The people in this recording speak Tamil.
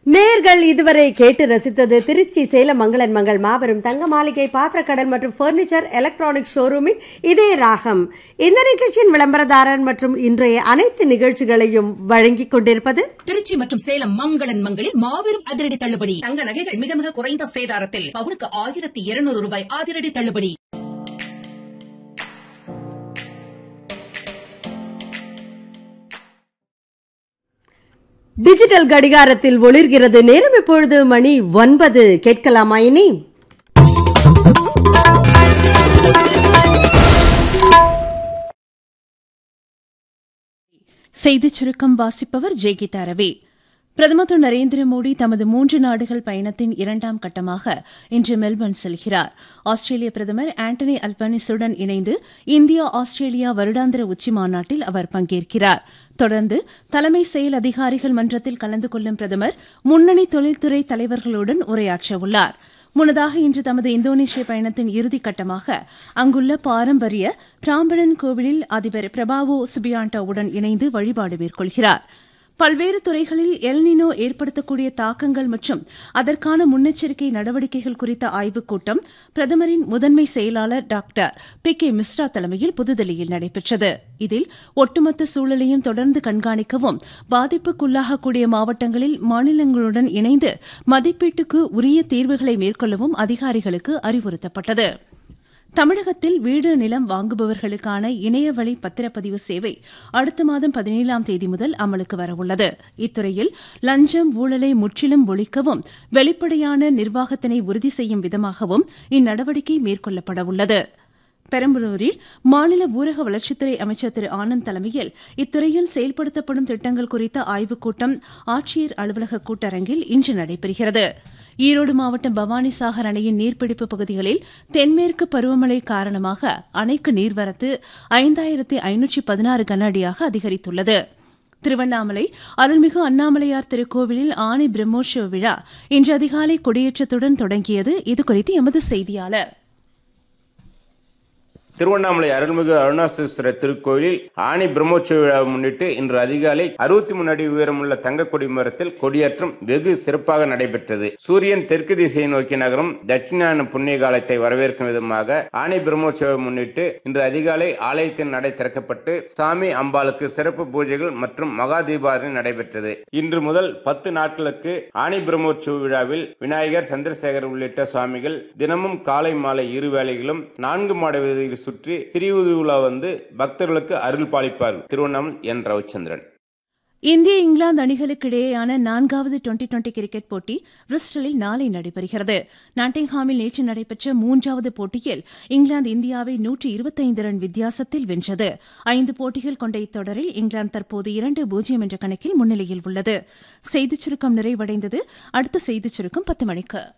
நேர்கள் இதுவரை கேட்டு ரசித்தது திருச்சி சேலம் மங்களன் மங்கள் மாபெரும் தங்க மாளிகை பாத்திரக்கடல் மற்றும் பர்னிச்சர் எலக்ட்ரானிக் ஷோரூமின் இதே ராகம் இந்த நிகழ்ச்சியின் விளம்பரதாரர் மற்றும் இன்றைய அனைத்து நிகழ்ச்சிகளையும் வழங்கிக் கொண்டிருப்பது திருச்சி மற்றும் சேலம் மங்களன் மங்களில் மாபெரும் அதிரடி தள்ளுபடி தங்க நகைகள் மிக மிக குறைந்த சேதாரத்தில் பவுனுக்கு ஆயிரத்தி இருநூறு ரூபாய் அதிரடி தள்ளுபடி டிஜிட்டல் கடிகாரத்தில் ஒளிர்கிறது நேரம் இப்பொழுது மணி ஒன்பது கேட்கலாமா இனி செய்திச் சுருக்கம் வாசிப்பவர் ஜெய்கீதா ரவி பிரதமர் திரு நரேந்திர மோடி தமது மூன்று நாடுகள் பயணத்தின் இரண்டாம் கட்டமாக இன்று மெல்பர்ன் செல்கிறார் ஆஸ்திரேலிய பிரதமர் ஆண்டனி அல்பனிசுடன் இணைந்து இந்தியா ஆஸ்திரேலியா வருடாந்திர உச்சி மாநாட்டில் அவர் பங்கேற்கிறார் தொடர்ந்து தலைமை செயல் அதிகாரிகள் மன்றத்தில் கலந்து கொள்ளும் பிரதமர் முன்னணி தொழில்துறை தலைவர்களுடன் உரையாற்றவுள்ளார் முன்னதாக இன்று தமது இந்தோனேஷிய பயணத்தின் இறுதிக் கட்டமாக அங்குள்ள பாரம்பரிய பிராம்பணன் கோவிலில் அதிபர் பிரபாவோ சுபியாண்டோவுடன் இணைந்து வழிபாடு மேற்கொள்கிறார் பல்வேறு துறைகளில் எல்னினோ ஏற்படுத்தக்கூடிய தாக்கங்கள் மற்றும் அதற்கான முன்னெச்சரிக்கை நடவடிக்கைகள் குறித்த ஆய்வுக் கூட்டம் பிரதமரின் முதன்மை செயலாளர் டாக்டர் பி கே மிஸ்ரா தலைமையில் புதுதில்லியில் நடைபெற்றது இதில் ஒட்டுமொத்த சூழலையும் தொடர்ந்து கண்காணிக்கவும் பாதிப்புக்குள்ளாகக்கூடிய மாவட்டங்களில் மாநிலங்களுடன் இணைந்து மதிப்பீட்டுக்கு உரிய தீர்வுகளை மேற்கொள்ளவும் அதிகாரிகளுக்கு அறிவுறுத்தப்பட்டது தமிழகத்தில் வீடு நிலம் வாங்குபவர்களுக்கான இணையவழி பத்திரப்பதிவு சேவை அடுத்த மாதம் பதினேழாம் தேதி முதல் அமலுக்கு வரவுள்ளது இத்துறையில் லஞ்சம் ஊழலை முற்றிலும் ஒழிக்கவும் வெளிப்படையான நிர்வாகத்தினை உறுதி செய்யும் விதமாகவும் இந்நடவடிக்கை மேற்கொள்ளப்பட உள்ளது பெரம்பலூரில் மாநில ஊரக வளர்ச்சித்துறை அமைச்சர் திரு ஆனந்த் தலைமையில் இத்துறையில் செயல்படுத்தப்படும் திட்டங்கள் குறித்த ஆய்வுக் கூட்டம் ஆட்சியர் அலுவலக கூட்டரங்கில் இன்று நடைபெறுகிறது ஈரோடு மாவட்டம் பவானிசாகர் அணையின் நீர்பிடிப்பு பகுதிகளில் தென்மேற்கு பருவமழை காரணமாக அணைக்கு நீர்வரத்து ஐந்தாயிரத்து ஐநூற்றி பதினாறு கன அடியாக அதிகரித்துள்ளது திருவண்ணாமலை அருள்மிகு அண்ணாமலையார் திருக்கோவிலில் ஆணி பிரம்மோற்சவ விழா இன்று அதிகாலை கொடியேற்றத்துடன் தொடங்கியது இதுகுறித்து எமது செய்தியாளர் திருவண்ணாமலை அருள்மிகு அருணாசேஸ்வரர் திருக்கோயிலில் ஆணி பிரம்மோற்சவ விழாவை முன்னிட்டு இன்று அதிகாலை அறுபத்தி மூணு அடி உயரமுள்ள தங்க கொடி மரத்தில் கொடியேற்றம் வெகு சிறப்பாக நடைபெற்றது சூரியன் தெற்கு திசையை நோக்கி நகரும் தட்சிணாயன புண்ணிய காலத்தை வரவேற்கும் விதமாக ஆணி பிரம்மோற்சவம் முன்னிட்டு இன்று அதிகாலை ஆலயத்தின் நடை திறக்கப்பட்டு சாமி அம்பாளுக்கு சிறப்பு பூஜைகள் மற்றும் மகா தீபாவளி நடைபெற்றது இன்று முதல் பத்து நாட்களுக்கு ஆணி பிரம்மோற்சவ விழாவில் விநாயகர் சந்திரசேகர் உள்ளிட்ட சுவாமிகள் தினமும் காலை மாலை இரு வேளைகளும் நான்கு மாட வீதியில் சுற்றி திரிவுலா வந்து பக்தர்களுக்கு அருள் பாலிப்பார் திருவண்ணாமலை என் ரவிச்சந்திரன் இந்திய இங்கிலாந்து அணிகளுக்கு இடையேயான நான்காவது டுவெண்டி டுவெண்டி கிரிக்கெட் போட்டி பிரிஸ்டலில் நாளை நடைபெறுகிறது நாட்டிங்ஹாமில் நேற்று நடைபெற்ற மூன்றாவது போட்டியில் இங்கிலாந்து இந்தியாவை நூற்றி இருபத்தைந்து ரன் வித்தியாசத்தில் வென்றது ஐந்து போட்டிகள் கொண்ட இத்தொடரில் இங்கிலாந்து தற்போது இரண்டு பூஜ்ஜியம் என்ற கணக்கில் முன்னிலையில் உள்ளது செய்திச் சுருக்கம் நிறைவடைந்தது அடுத்த செய்திச் சுருக்கம் பத்து மணிக்கு